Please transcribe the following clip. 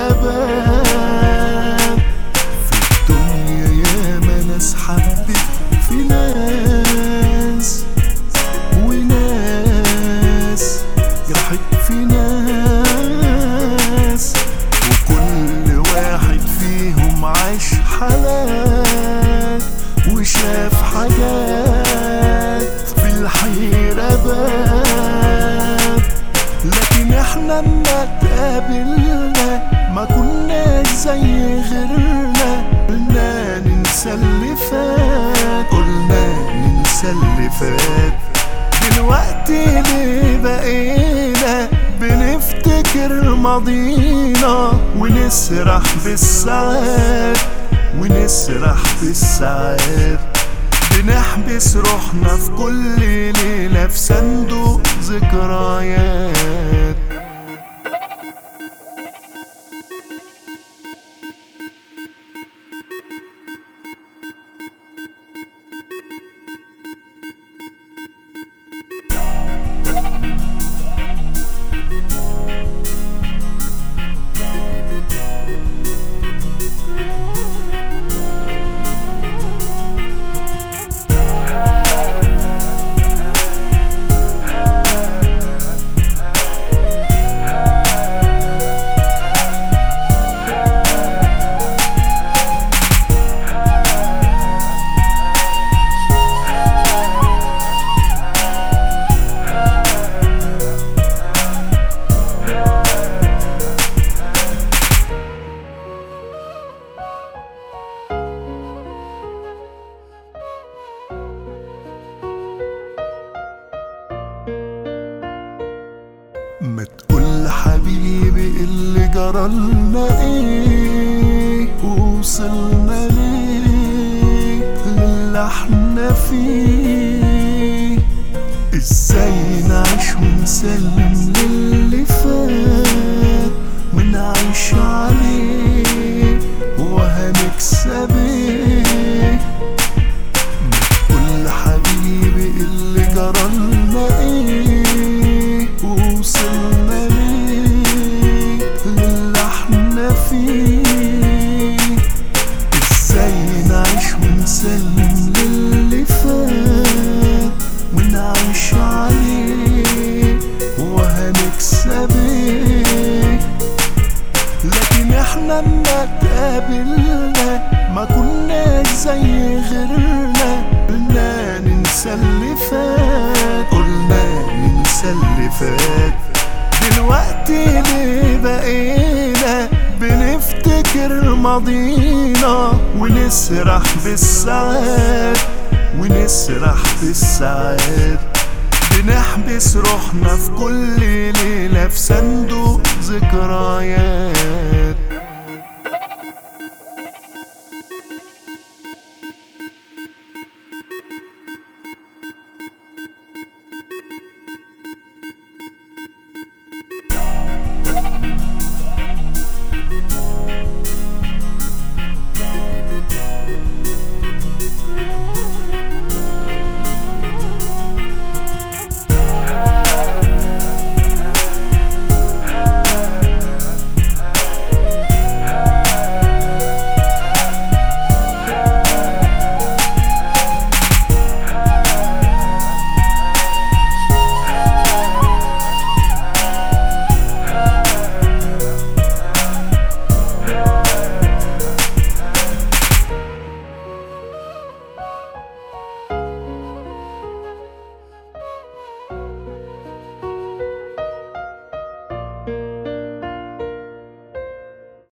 باب في الدنيا ياما ناس حبت في ناس وناس جرحت في ناس وكل واحد فيهم عاش حالات وشاف حاجات في الحيرة باب لكن احنا اما اتقابلنا ما كناش زي غيرنا قلنا ننسى اللي فات قلنا ننسى اللي فات دلوقتي ليه بقينا بنفتكر ماضينا ونسرح بالساعات ونسرح بالساعات بنحبس روحنا في كل ليلة في صندوق ذكريات ما تقول حبيبي اللي جرالنا ايه ووصلنا ليه للي احنا فيه ازاي نعيش ونسلم للي فات ونعيش عليه وهنكسب ايه ما تقول حبيبي اللي جرالنا ايه ووصلنا ليه للي احنا فيه ازاي نعيش ونسلم للي فات ونعيش عليه وهنكسب ايه لكن احنا اما اتقابلنا ما كناش زي غيرنا قلنا ننسى اللي فات قلنا ننسى اللي فات دلوقتي ليه بقينا بنفتكر ماضينا ونسرح بالساعات ونسرح بالساعات بنحبس روحنا في كل ليلة في صندوق ذكريات